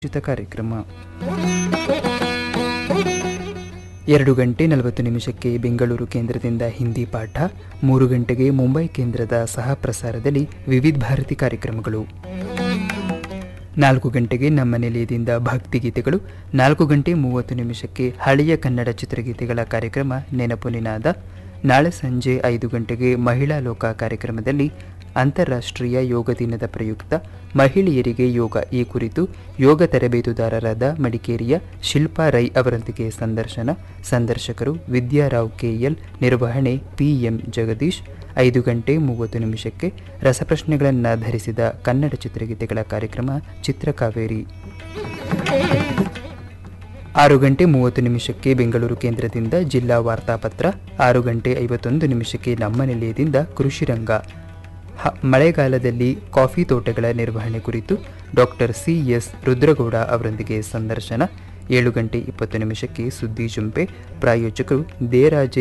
ಉಚಿತ ಕಾರ್ಯಕ್ರಮ ಎರಡು ಗಂಟೆ ನಲವತ್ತು ನಿಮಿಷಕ್ಕೆ ಬೆಂಗಳೂರು ಕೇಂದ್ರದಿಂದ ಹಿಂದಿ ಪಾಠ ಮೂರು ಗಂಟೆಗೆ ಮುಂಬೈ ಕೇಂದ್ರದ ಸಹ ಪ್ರಸಾರದಲ್ಲಿ ವಿವಿಧ ಭಾರತಿ ಕಾರ್ಯಕ್ರಮಗಳು ನಾಲ್ಕು ಗಂಟೆಗೆ ನಮ್ಮ ನಿಲಯದಿಂದ ಭಕ್ತಿಗೀತೆಗಳು ನಾಲ್ಕು ಗಂಟೆ ಮೂವತ್ತು ನಿಮಿಷಕ್ಕೆ ಹಳೆಯ ಕನ್ನಡ ಚಿತ್ರಗೀತೆಗಳ ಕಾರ್ಯಕ್ರಮ ನೆನಪು ನಿನಾದ ನಾಳೆ ಸಂಜೆ ಐದು ಗಂಟೆಗೆ ಮಹಿಳಾ ಲೋಕ ಕಾರ್ಯಕ್ರಮದಲ್ಲಿ ಅಂತಾರಾಷ್ಟ್ರೀಯ ಯೋಗ ದಿನದ ಪ್ರಯುಕ್ತ ಮಹಿಳೆಯರಿಗೆ ಯೋಗ ಈ ಕುರಿತು ಯೋಗ ತರಬೇತುದಾರರಾದ ಮಡಿಕೇರಿಯ ಶಿಲ್ಪಾ ರೈ ಅವರೊಂದಿಗೆ ಸಂದರ್ಶನ ಸಂದರ್ಶಕರು ವಿದ್ಯಾರಾವ್ ಕೆಎಲ್ ನಿರ್ವಹಣೆ ಪಿಎಂ ಜಗದೀಶ್ ಐದು ಗಂಟೆ ಮೂವತ್ತು ನಿಮಿಷಕ್ಕೆ ರಸಪ್ರಶ್ನೆಗಳನ್ನು ಧರಿಸಿದ ಕನ್ನಡ ಚಿತ್ರಗೀತೆಗಳ ಕಾರ್ಯಕ್ರಮ ಚಿತ್ರಕಾವೇರಿ ಆರು ಗಂಟೆ ಮೂವತ್ತು ನಿಮಿಷಕ್ಕೆ ಬೆಂಗಳೂರು ಕೇಂದ್ರದಿಂದ ಜಿಲ್ಲಾ ವಾರ್ತಾಪತ್ರ ಆರು ಗಂಟೆ ಐವತ್ತೊಂದು ನಿಮಿಷಕ್ಕೆ ನಮ್ಮ ನಿಲಯದಿಂದ ಕೃಷಿ ರಂಗ ಹ- ಮಳೆಗಾಲದಲ್ಲಿ ಕಾಫಿ ತೋಟಗಳ ನಿರ್ವಹಣೆ ಕುರಿತು ಡಾಕ್ಟರ್ ಸಿ ಎಸ್ ರುದ್ರಗೌಡ ಅವರೊಂದಿಗೆ ಸಂದರ್ಶನ ಏಳು ಗಂಟೆ ಇಪ್ಪತ್ತು ನಿಮಿಷಕ್ಕೆ ಸುದ್ದಿ ಜುಂಪೆ ಪ್ರಾಯೋಜಕರು ದೇರಾಜೆ